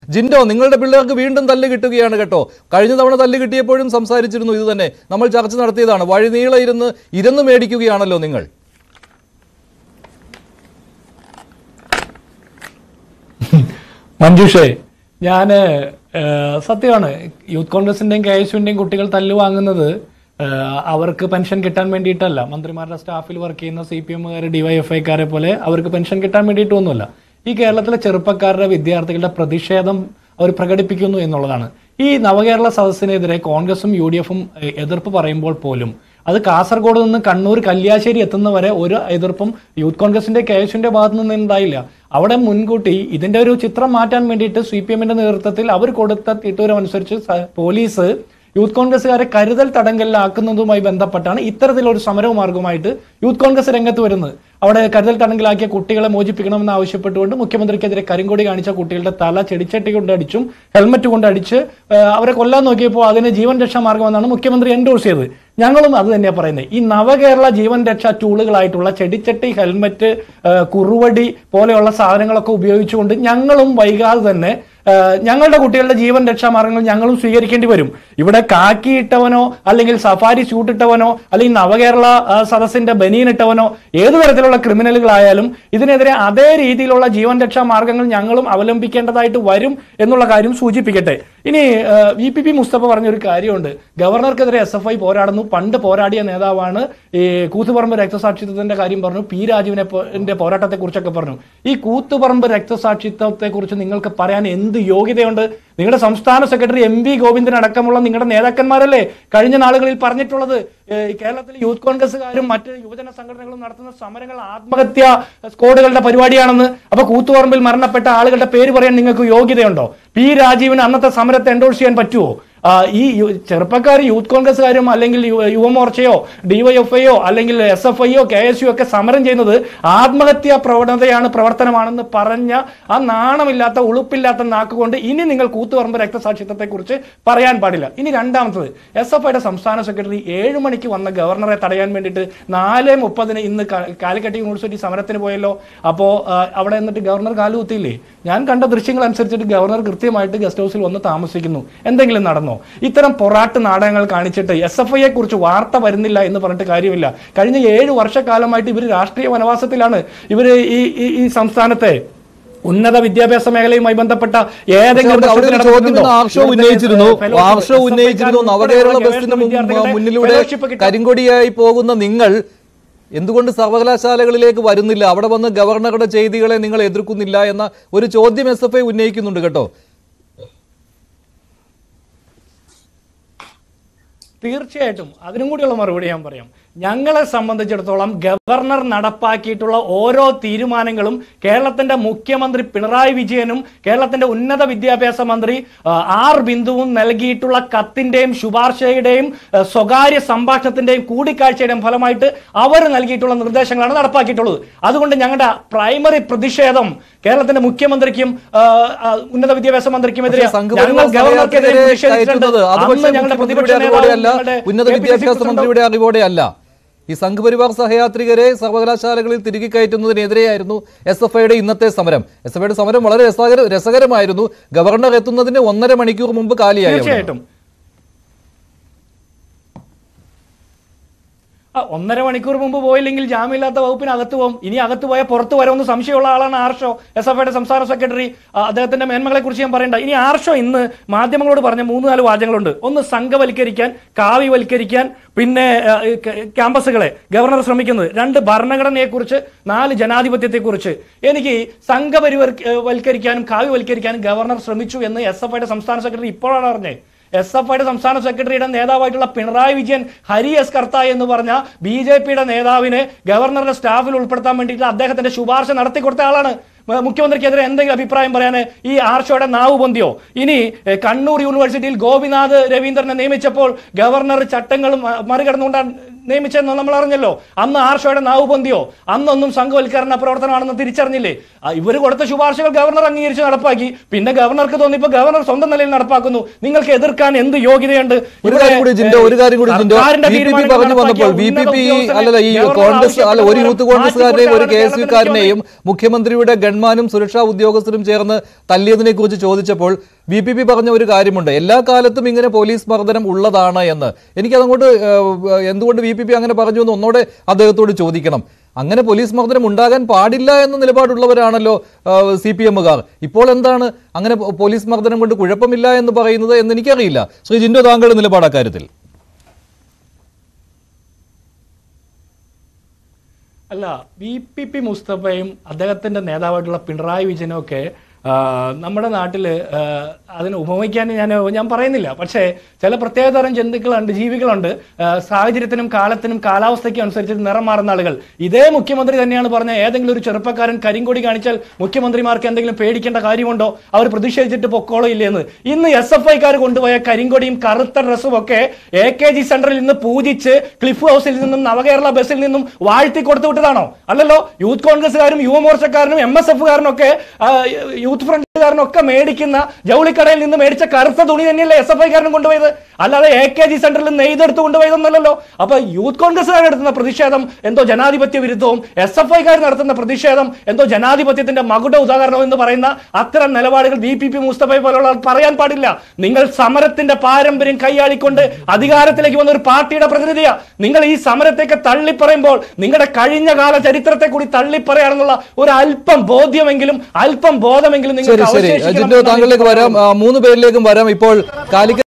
ജിൻഡോ നിങ്ങളുടെ പിള്ളേർക്ക് വീണ്ടും തല്ല് കിട്ടുകയാണ് കേട്ടോ കഴിഞ്ഞ തവണ തല്ല് കിട്ടിയപ്പോഴും സംസാരിച്ചിരുന്നു ഇത് തന്നെ നമ്മൾ ചർച്ച നടത്തിയതാണ് വഴിനീള ഇരുന്ന് ഇരുന്ന് മേടിക്കുകയാണല്ലോ നിങ്ങൾ മഞ്ജുഷേ ഞാൻ സത്യമാണ് യൂത്ത് കോൺഗ്രസിന്റെയും കെ എസ് യുവിന്റെയും കുട്ടികൾ തല്ലു വാങ്ങുന്നത് ആ, അവർക്ക് പെൻഷൻ കിട്ടാൻ വേണ്ടിയിട്ടല്ല മന്ത്രിമാരുടെ സ്റ്റാഫിൽ വർക്ക് ചെയ്യുന്ന സി പി എമ്മുകാർ ഡിവൈഎഫ്ഐക്കാരെ പോലെ അവർക്ക് പെൻഷൻ കിട്ടാൻ വേണ്ടിയിട്ടൊന്നുമല്ല ഈ കേരളത്തിലെ ചെറുപ്പക്കാരുടെ വിദ്യാർത്ഥികളുടെ പ്രതിഷേധം അവർ പ്രകടിപ്പിക്കുന്നു എന്നുള്ളതാണ് ഈ നവകേരള സദസ്സിനെതിരെ കോൺഗ്രസും യു ഡി എഫും എതിർപ്പ് പറയുമ്പോൾ പോലും അത് കാസർഗോഡ് നിന്ന് കണ്ണൂർ കല്യാശ്ശേരി എത്തുന്നവരെ ഒരു എതിർപ്പും യൂത്ത് കോൺഗ്രസിന്റെ കെ എസിന്റെ ഭാഗത്തു നിന്ന് ഉണ്ടായില്ല അവിടെ മുൻകൂട്ടി ഇതിന്റെ ഒരു ചിത്രം മാറ്റാൻ വേണ്ടിയിട്ട് സി പി എമ്മിന്റെ നേതൃത്വത്തിൽ അവർ കൊടുത്ത തീട്ടൂരം അനുസരിച്ച് സ- പോലീസ് യൂത്ത് കോൺഗ്രസ്സുകാരെ കരുതൽ തടങ്കലിലാക്കുന്നതുമായി ബന്ധപ്പെട്ടാണ് ഇത്തരത്തിലൊരു സമര മാർഗമായിട്ട് യൂത്ത് കോൺഗ്രസ് രംഗത്ത് വരുന്നത് അവിടെ കരുതൽ തടങ്കലാക്കിയ കുട്ടികളെ മോചിപ്പിക്കണമെന്ന് ആവശ്യപ്പെട്ടുകൊണ്ട് മുഖ്യമന്ത്രിക്കെതിരെ കരിങ്കൊടി കാണിച്ച കുട്ടികളുടെ തല ചെടിച്ചട്ടി കൊണ്ട് അടിച്ചും ഹെൽമറ്റ് കൊണ്ട് അടിച്ച് ആ, അവരെ കൊല്ലാൻ നോക്കിയപ്പോൾ അതിന് ജീവൻ രക്ഷാ മാർഗമെന്നാണ് മുഖ്യമന്ത്രി എൻഡോഴ്സ് ചെയ്തത് ഞങ്ങളും അത് തന്നെയാണ് പറയുന്നത് ഈ നവകേരള ജീവൻ രക്ഷാ ടൂളുകളായിട്ടുള്ള ചെടിച്ചട്ടി ഹെൽമറ്റ് ആ, കുറുവടി പോലെയുള്ള സാധനങ്ങളൊക്കെ ഉപയോഗിച്ചുകൊണ്ട് ഞങ്ങളും വൈകാതെ തന്നെ ആ, ഞങ്ങളുടെ കുട്ടികളുടെ ജീവൻ രക്ഷാ മാർഗങ്ങൾ ഞങ്ങളും സ്വീകരിക്കേണ്ടി വരും ഇവിടെ കാക്കി ഇട്ടവനോ അല്ലെങ്കിൽ സഫാരി സ്യൂട്ട് ഇട്ടവനോ അല്ലെങ്കിൽ നവകേരള ആ, സദസ്സിന്റെ ബനിയൻ ഇട്ടവനോ ഏതു തരത്തിലുള്ള ക്രിമിനലുകളായാലും ഇതിനെതിരെ അതേ രീതിയിലുള്ള ജീവൻ രക്ഷാ മാർഗങ്ങൾ ഞങ്ങളും അവലംബിക്കേണ്ടതായിട്ട് വരും എന്നുള്ള കാര്യം സൂചിപ്പിക്കട്ടെ ഇനി വി പി പി മുസ്തഫ പറഞ്ഞൊരു കാര്യമുണ്ട് ഗവർണർക്കെതിരെ എസ് എഫ് ഐ പോരാടുന്നു പണ്ട് പോരാടിയ നേതാവാണ് ഈ കൂത്തുപറമ്പ് രക്തസാക്ഷിത്വത്തിന്റെ കാര്യം പറഞ്ഞു പി രാജുവിനെ പോ- ന്റെ പോരാട്ടത്തെ കുറിച്ചൊക്കെ പറഞ്ഞു ഈ കൂത്തുപറമ്പ് രക്തസാക്ഷിത്വത്തെ കുറിച്ച് നിങ്ങൾക്ക് പറയാൻ എന്ത് യോഗ്യതയുണ്ട് നിങ്ങളുടെ സംസ്ഥാന സെക്രട്ടറി എം വി ഗോവിന്ദൻ അടക്കമുള്ള നിങ്ങളുടെ നേതാക്കന്മാരല്ലേ കഴിഞ്ഞ നാളുകളിൽ പറഞ്ഞിട്ടുള്ളത് ഏഹ് ഈ കേരളത്തിലെ യൂത്ത് കോൺഗ്രസ്സുകാരും മറ്റ് യുവജന സംഘടനകളും നടത്തുന്ന സമരങ്ങൾ ആത്മഹത്യ സ്ക്വാഡുകളുടെ പരിപാടിയാണെന്ന് അപ്പൊ കൂത്തുപറമ്പിൽ മരണപ്പെട്ട ആളുകളുടെ പേര് പറയാൻ നിങ്ങൾക്ക് യോഗ്യതയുണ്ടോ പി രാജീവിന് അന്നത്തെ സമരത്തെ എൻഡോഴ്സ് ചെയ്യാൻ പറ്റുമോ ആ, ഈ യു- ചെറുപ്പക്കാർ യൂത്ത് കോൺഗ്രസ്സുകാരും അല്ലെങ്കിൽ യു- യുവമോർച്ചയോ ഡിവൈഎഫ്ഐയോ അല്ലെങ്കിൽ എസ് എഫ് ഐയോ കെ എസ് യു ഒക്കെ സമരം ചെയ്യുന്നത് ആത്മഹത്യാ പ്രവണതയാണ് പ്രവർത്തനമാണെന്ന് പറഞ്ഞ ആ നാണമില്ലാത്ത ഉളുപ്പില്ലാത്ത നാക്കുകൊണ്ട് ഇനി നിങ്ങൾ കൂത്തുപറമ്പ് രക്തസാക്ഷിത്വത്തെ കുറിച്ച് പറയാൻ പാടില്ല ഇനി രണ്ടാമത്തത് എസ് എഫ് ഐയുടെ സംസ്ഥാന സെക്രട്ടറി ഏഴ് മണിക്ക് വന്ന ഗവർണറെ തടയാൻ വേണ്ടിയിട്ട് നാല് മുപ്പതിന് ഇന്ന് കാ- കാലിക്കറ്റ് യൂണിവേഴ്സിറ്റി സമരത്തിന് പോയല്ലോ അപ്പോ ആ, അവിടെ എന്നിട്ട് ഗവർണർ കാലുകുത്തിയില്ലേ ഞാൻ കണ്ട ദൃശ്യങ്ങൾ അനുസരിച്ചിട്ട് ഗവർണർ കൃത്യമായിട്ട് ഗസ്റ്റ് ഹൗസിൽ വന്ന് താമസിക്കുന്നു എന്തെങ്കിലും നടന്നോ ഇത്തരം പൊറാട്ട് നാടകങ്ങൾ കാണിച്ചിട്ട് എസ് എഫ് ഐയെ കുറിച്ച് വാർത്ത വരുന്നില്ല എന്ന് പറഞ്ഞിട്ട് കാര്യമില്ല കഴിഞ്ഞ ഏഴ് വർഷക്കാലമായിട്ട് ഇവർ രാഷ്ട്രീയ വനവാസത്തിലാണ് ഇവർ ഈ ഈ- ഈ സംസ്ഥാനത്തെ ഉന്നത വിദ്യാഭ്യാസ മേഖലയുമായി ബന്ധപ്പെട്ട ഏതെങ്കിലും അവിടെ ഒരു പ്രശ്നത്തിൽ ചോദ്യം ഇടപെട്ടിട്ടുണ്ടോ? ഇന്ന് ആർഷോ ഇവിടുത്തെ, ഉന്നയിച്ചിരുന്നു ഏഹ്, fellowship, ആർഷോ SFI ഉന്നയിച്ചിരുന്നു ഉൾപ്പെടെയുള്ള നവകേരള ഗവേഷണ ബസിന് മുമ്പ് വിദ്യാർത്ഥികളുടെ മുന്നിലൂടെ fellowship കിട്ടാൻ കരിങ്കൊടിയായി പോകുന്ന നിങ്ങൾ എന്തുകൊണ്ട് സർവകലാശാലകളിലേക്ക് വരുന്നില്ല അവിടെ വന്ന് ഗവർണറുടെ ചെയ്തികളെ നിങ്ങൾ എതിർക്കുന്നില്ല എന്ന ഒരു ചോദ്യം എസ് എഫ് ഐ ഉന്നയിക്കുന്നുണ്ട് കേട്ടോ തീർച്ചയായിട്ടും അതിനും കൂടിയുള്ള മറുപടി ഞാൻ പറയാം ഞങ്ങളെ സംബന്ധിച്ചിടത്തോളം ഗവർണർ നടപ്പാക്കിയിട്ടുള്ള ഓരോ തീരുമാനങ്ങളും കേരളത്തിന്റെ മുഖ്യമന്ത്രി പിണറായി വിജയനും കേരളത്തിന്റെ ഉന്നത വിദ്യാഭ്യാസ മന്ത്രി ആ, ആർ ബിന്ദുവും നൽകിയിട്ടുള്ള കത്തിന്റെയും ശുപാർശയുടെയും ആ, സ്വകാര്യ സംഭാഷണത്തിന്റെയും കൂടിക്കാഴ്ചയുടെയും ഫലമായിട്ട് അവർ നൽകിയിട്ടുള്ള നിർദ്ദേശങ്ങളാണ് നടപ്പാക്കിയിട്ടുള്ളത് അതുകൊണ്ട് ഞങ്ങളുടെ പ്രൈമറി പ്രതിഷേധം കേരളത്തിന്റെ മുഖ്യമന്ത്രിക്കും ആ, ആ, ഉന്നത വിദ്യാഭ്യാസ മന്ത്രിക്കുമെതിരെ പക്ഷേ സംഘപരിവാർ ഞങ്ങൾ ഗവർണർക്കെതിരെ സഹയാത്രികരെ പ്രതിഷേധിച്ചിട്ടുണ്ട് കയറ്റുന്നത് അത് അന്ന് പക്ഷേ ഞങ്ങളുടെ മുഖ്യമന്ത്രിയുടെ പ്രതിപക്ഷ നേതാവും അറിവോടെയല്ല ഞങ്ങളുടെ ഉന്നത കെ പി സി സി വിദ്യാഭ്യാസ പ്രസിഡന്റും മന്ത്രിയുടെ അറിവോടെയല്ല ഈ സംഘപരിവാർ സഹയാത്രികരെ സർവകലാശാലകളിൽ തിരികെ കയറ്റുന്നതിനെതിരെയായിരുന്നു എസ് എഫ് ഐയുടെ ഇന്നത്തെ സമരം എസ് എഫ് ഐയുടെ സമരം വളരെ രസകര രസകരമായിരുന്നു ഗവർണർ എത്തുന്നതിന് ഒന്നര മണിക്കൂർ മുമ്പ് കാലിയായി അവിടെ. തീർച്ചയായിട്ടും ആ, ഒന്നര മണിക്കൂർ മുമ്പ് പോയില്ലെങ്കിൽ ജാമ്യമില്ലാത്ത വകുപ്പിന് അകത്ത് പോകും ഇനി അകത്ത് പോയാൽ പുറത്ത് വരുമെന്ന് സംശയമുള്ള ആളാണ് ആർഷോ എസ് എഫ് ഐയുടെ സംസ്ഥാന സെക്രട്ടറി ആ, അദ്ദേഹത്തിന്റെ മേന്മകളെ കുറിച്ച് ഞാൻ പറയണ്ട ഇനി ആർഷോ ഇന്ന് മാധ്യമങ്ങളോട് പറഞ്ഞ മൂന്ന് നാല് വാചകങ്ങളുണ്ട് ഒന്ന് സംഘവൽക്കരിക്കാൻ കാവ്യവൽക്കരിക്കാൻ പിന്നെ ആ, ഈ ക- ക്യാമ്പസുകളെ ഗവർണർ ശ്രമിക്കുന്നത് രണ്ട് ഭരണഘടനയെക്കുറിച്ച് നാല് ജനാധിപത്യത്തെക്കുറിച്ച് എനിക്ക് സംഘപരിവർ വൽക്കരിക്കാനും കാവ്യവൽക്കരിക്കാനും ഗവർണർ ശ്രമിച്ചു എന്ന് എസ് എഫ് ഐയുടെ സംസ്ഥാന സെക്രട്ടറി ഇപ്പോഴാണ് പറഞ്ഞത് എസ് എഫ് ഐയുടെ സംസ്ഥാന സെക്രട്ടറിയുടെ നേതാവായിട്ടുള്ള പിണറായി വിജയൻ ഹരി എസ് കർത്ത എന്ന് പറഞ്ഞ ബി ജെ പിയുടെ നേതാവിനെ ഗവർണറുടെ സ്റ്റാഫിൽ ഉൾപ്പെടുത്താൻ വേണ്ടിയിട്ട് അദ്ദേഹത്തിന്റെ ശുപാർശ നടത്തി കൊടുത്ത ആളാണ് മ- മുഖ്യമന്ത്രിക്കെതിരെ എന്തെങ്കിലും അഭിപ്രായം പറയാൻ ഈ ആർഷോയുടെ നാവ് പൊന്തിയോ ഇനി എ, കണ്ണൂർ യൂണിവേഴ്സിറ്റിയിൽ ഗോപിനാഥ് രവീന്ദ്രനെ നിയമിച്ചപ്പോൾ ഗവർണർ ചട്ടങ്ങളും മ- മറികടന്നുകൊണ്ടാണ് നിയമിച്ചെന്ന് നമ്മൾ അറിഞ്ഞല്ലോ അന്ന് ആർഷോയുടെ നാവ് പൊന്തിയോ അന്നൊന്നും സംഘവൽക്കരണ പ്രവർത്തനമാണെന്ന് തിരിച്ചറിഞ്ഞില്ലേ ആ, ഇവര് കൊടുത്ത ശുപാർശകൾ ഗവർണർ അംഗീകരിച്ച് നടപ്പാക്കി പിന്നെ ഗവർണർക്ക് തോന്നി ഇപ്പൊ ഗവർണർ സ്വന്തം നിലയിൽ നടപ്പാക്കുന്നു നിങ്ങൾക്ക് എതിർക്കാൻ എന്ത് യോഗ്യതയുണ്ട് ഒരു ഇവിടെ, കാര്യം കൂടി ജിൻഡോ ഒരു കാര്യം കൂടി ജിൻഡോ സർക്കാരിന്റെ ബി പി പി തീരുമാനങ്ങൾ പറഞ്ഞു നടപ്പാക്കിയ വന്നപ്പോൾ ബി പി ഉന്നത പി ഉദ്യോഗസ്ഥനെ അല്ലല്ല ഈ ഗവർണർ കോൺഗ്രസ് അല്ല ഒരു ആവശ്യപ്പെട്ട യൂത്ത് കോൺഗ്രസ്സുകാരനെയും ഒരു കെ എസ് കേരളത്തിലേക്ക് യുക്കാരനെയും മുഖ്യമന്ത്രിയുടെ ഗൺമാനും സുരക്ഷാ ഉദ്യോഗസ്ഥരും ചേർന്ന് തല്ലിയതിനെ കുറിച്ച് ചോദിച്ചപ്പോൾ ബി പി പി പറഞ്ഞ ഒരു കാര്യമുണ്ട് എല്ലാ കാലത്തും ഇങ്ങനെ പോലീസ് മർദ്ദനം ഉള്ളതാണ് എന്ന് എനിക്കതങ്ങോട്ട് ഏഹ്, എന്തുകൊണ്ട് ബി പി പി അങ്ങനെ പറഞ്ഞു എന്ന് ഒന്നോടെ അദ്ദേഹത്തോട് ചോദിക്കണം അങ്ങനെ പോലീസ് മർദ്ദനം ഉണ്ടാകാൻ പാടില്ല എന്ന നിലപാടുള്ളവരാണല്ലോ സി പി എമ്മുകാർ ഇപ്പോൾ എന്താണ് അങ്ങനെ പോ- പോലീസ് മർദ്ദനം കൊണ്ട് കുഴപ്പമില്ല എന്ന് പറയുന്നത് എന്ന് എനിക്കറിയില്ല ശ്രീ ജിൻഡോ താങ്കളുടെ നിലപാട് അക്കാര്യത്തിൽ അല്ല വി പി പി മുസ്തഫയും അദ്ദേഹത്തിന്റെ നേതാവായിട്ടുള്ള പിണറായി വിജയനും ഒക്കെ ആ, നമ്മുടെ നാട്ടിൽ അതിനെ ഉപമിക്കാൻ ഞാൻ ഞാൻ പറയുന്നില്ല പക്ഷേ ചില പ്രത്യേകതരം ജന്തുക്കളുണ്ട് ജീവികളുണ്ട് ആ, സാഹചര്യത്തിനും കാലത്തിനും കാലാവസ്ഥയ്ക്കും അനുസരിച്ച് നിറം മാറുന്ന ആളുകൾ ഇതേ മുഖ്യമന്ത്രി തന്നെയാണ് പറഞ്ഞ ഏതെങ്കിലും ഒരു ചെറുപ്പക്കാരൻ കരിങ്കൊടി കാണിച്ചാൽ മുഖ്യമന്ത്രിമാർക്ക് എന്തെങ്കിലും പേടിക്കേണ്ട കാര്യമുണ്ടോ അവർ പ്രതിഷേധിച്ചിട്ട് പൊക്കോളോ ഇല്ലെന്ന് ഇന്ന് എസ് എഫ് ഐക്കാർ കൊണ്ടുപോയ കരിങ്കൊടിയും കറുത്ത ഡ്രസ്സും ഒക്കെ എ കെ ജി സെന്ററിൽ നിന്ന് പൂജിച്ച് ക്ലിഫ് ഹൗസിൽ നിന്നും നവകേരള ബസ്സിൽ നിന്നും വാഴ്ത്തി കൊടുത്തു വിട്ടതാണോ അല്ലല്ലോ യൂത്ത് കോൺഗ്രസ്സുകാരും യുവമോർച്ചക്കാരനും എം എസ് എഫുകാരനും ഒക്കെ ആ, യൂത്ത് ഫ്രണ്ടുകാരനും ഒക്കെ മേടിക്കുന്ന ജൗളിക്കടയിൽ നിന്ന് മേടിച്ച കറുത്ത തുണി തന്നെയല്ലേ എസ് എഫ് ഐക്കാരനും കൊണ്ടുപോയത് അല്ലാതെ എ കെ ജി സെന്ററിൽ നെയ്തെടുത്ത് കൊണ്ടുപോയതൊന്നല്ലോ അപ്പൊ യൂത്ത് കോൺഗ്രസ്സുകാർ നടത്തുന്ന പ്രതിഷേധം എന്തോ ജനാധിപത്യ വിരുദ്ധവും എസ് എഫ് ഐക്കാർ നടത്തുന്ന പ്രതിഷേധം എന്തോ ജനാധിപത്യത്തിന്റെ മകുട ഉദാഹരണം എന്ന് പറയുന്ന അത്തരം നിലപാടുകൾ ബി പി പി മുസ്തഫയെ പോലുള്ള ആൾ പറയാൻ പാടില്ല നിങ്ങൾ സമരത്തിന്റെ പാരമ്പര്യം കൈയാളിക്കൊണ്ട് അധികാരത്തിലേക്ക് വന്ന ഒരു പാർട്ടിയുടെ പ്രതിനിധിയാ നിങ്ങൾ ഈ സമരത്തേക്ക് തള്ളിപ്പറയുമ്പോൾ നിങ്ങളുടെ കഴിഞ്ഞ കാല ചരിത്രത്തെ കൂടി തള്ളിപ്പറയാണെന്നുള്ള ഒരു അല്പം ബോധ്യമെങ്കിലും അല്പം ബോധമെങ്കിലും ശരി നിങ്ങൾക്ക് ശരി അവശേഷിക്കണം ജിൻഡോ എന്നാണ് താങ്കളിലേക്ക് എനിക്ക് വരാം ആ, മൂന്ന് പേരിലേക്കും വരാം ഇപ്പോൾ കാലിക്കറ്റ്